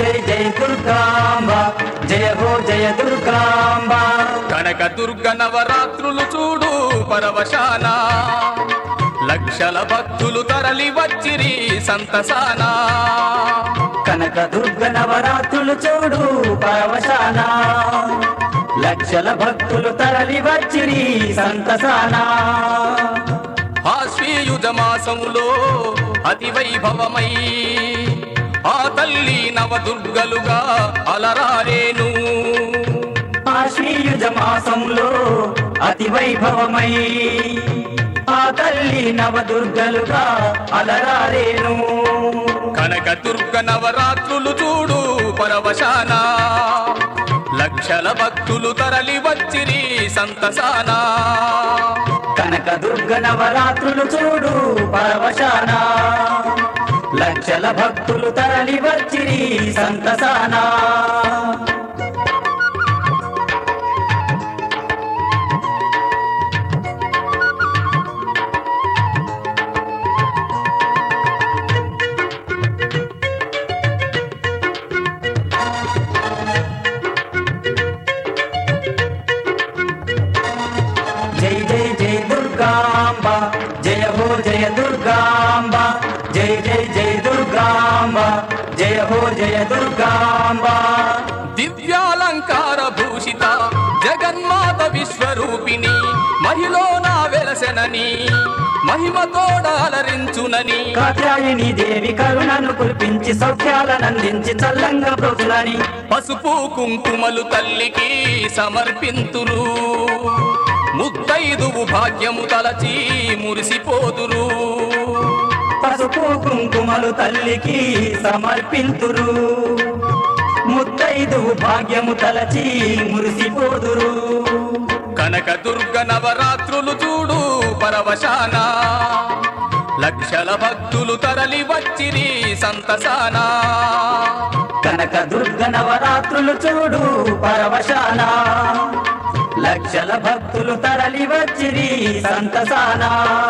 జై జై దుర్గాంబ జయ హో జయ దుర్గాంబ కనక దుర్గ నవరాత్రులు చూడు పరవశాన లక్షల భక్తులు తరలి వచ్చిరి సంతసాన కనక దుర్గ నవరాత్రులు చూడు పరవశాన లక్షల భక్తులు తరలి వచ్చిరి సంతసాన ఆశ్వీయుజ మాసములో అతి వైభవమై ఆ తల్లి నవదుర్గలుగా అలరారేను ఆశ్వీయుజ మాసంలో అతి వైభవమై ఆ తల్లి నవదుర్గలుగా అలరారేను కనక దుర్గ నవరాత్రులు చూడు పరవశాన లక్షల భక్తులు తరలి వచ్చిరి సంతసాన కనక దుర్గ నవరాత్రులు చూడు పరవశాన లక్షల భక్తులు తరలి వచ్చిరి సంతసాన జై జై జై దుర్గాంబ జయ హో జయ దుర్గాంబ జై జై జై దుర్గాంబ జయ హో జయ దుర్గాంబ దివ్యాలంకార భూషిత జగన్మాత విశ్వరూపిణి మహిళోన వెలసెనని మహిమతోడాలరించునని కాత్యాయని దేవి కరుణను కురిపించి సౌఖ్యాలనందించి చల్లంగా బ్రోతులని పసుపు కుంకుమలు తల్లికి సమర్పింతురు ముత్తైదువు భాగ్యము తలచి మురిసిపోదురు పసుపు కుంకుమలు తల్లికి సమర్పింతురు ముత్తైదు భాగ్యము తలచి మురిసిపోదురు కనక దుర్గ నవరాత్రులు చూడు పరవశాన లక్షల భక్తులు తరలి వచ్చిరి సంతసాన కనక దుర్గ నవరాత్రులు చూడు పరవశాన లక్షల భక్తులు తరలి వచ్చిరి సంతసాన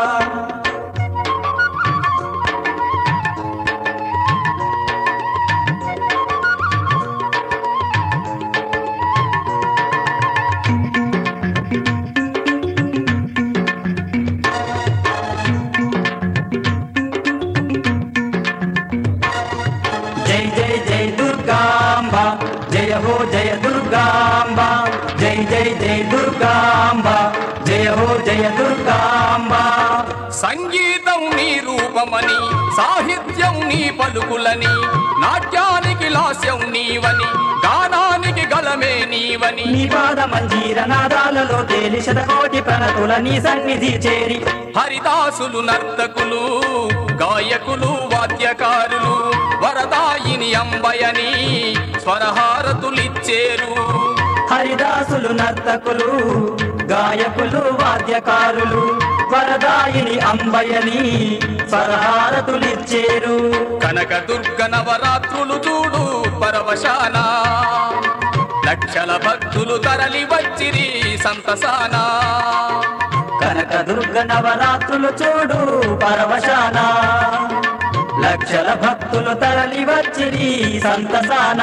జై జై జై దుర్గాంబ జయ హో జయ దుర్గాంబ జై జై జై దుర్గాంబ జయ హో జయ దుర్గాంబ సంగీతం నీ రూపమని సాహిత్యం నీ పలుకులని నాట్యానికి లాస్యం నీవని గానానికి గలమే నీవని నీ పాద మంజీర నాదాలలో తేలి శతకోటి ప్రణతుల నీ సన్నిధి చేరి హరిదాసులు నర్తకులు గాయకులు వాద్యకారులు వరదాయిని అంబయని స్వరహారతులిచ్చేరు హరిదాసులు నర్తకులు గాయకులు వాద్యకారులు వరదాయిని అంబయని స్వరహారతులిచ్చేరు కనక దుర్గ నవరాత్రులు చూడు పరవశాన లక్షల భక్తులు తరలి వచ్చిరి సంతసాన కనక దుర్గ నవరాత్రులు చూడు పరవశాన లక్షల భక్తులు తరలి వచ్చిరి సంతసాన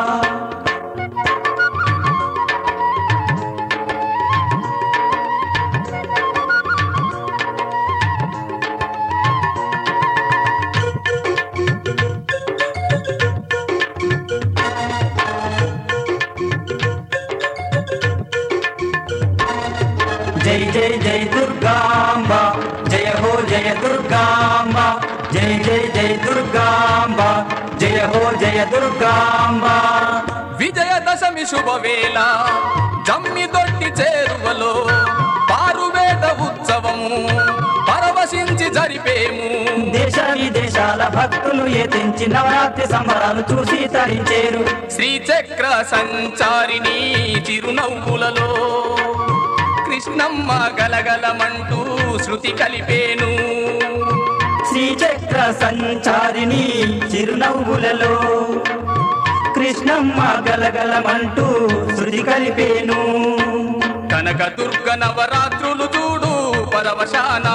జై జై జై దుర్గాంబ జయ హో జయ దుర్గాంబ జై జై జై దుర్గాంబ జయ హో జయ దుర్గాంబ విజయదశమి శుభవేళ జమ్మి దొడ్డి చేరువలో పారువేద ఉత్సవము పరవశించి జరిపేము దేశ విదేశాల భక్తులు ఎతించి నవరాత్రి సంబరాలు చూసి తరించేరు శ్రీచక్ర సంచారిణి చిరునవ్వులలో కృష్ణమ్మ గలగలమంటూ శృతి కలిపేను శ్రీచక్ర సంచారిణి చిరునవ్వులలో కృష్ణమ్మ గలగలమంటూ శృతి కలిపేను కనక దుర్గ నవరాత్రులు చూడు పరవశాన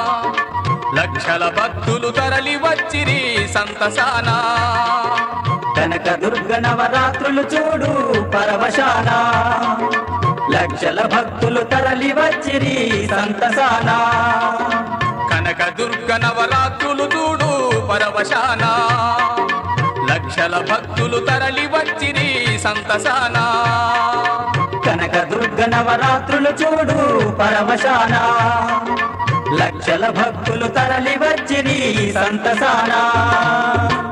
లక్షల భక్తులు తరలి వచ్చిరి సంతసాన కనక దుర్గ నవరాత్రులు చూడు పరవశాన లక్షల భక్తులు తరలి వచ్చిరి సంతసానా కనక దుర్గ నవరాత్రులు చూడు పరవశాన లక్షల భక్తులు తరలి వచ్చిరి సంతసాన కనక దుర్గ నవరాత్రులు చూడు పరవశాన లక్షల భక్తులు తరలి వచ్చిరి సంతసానా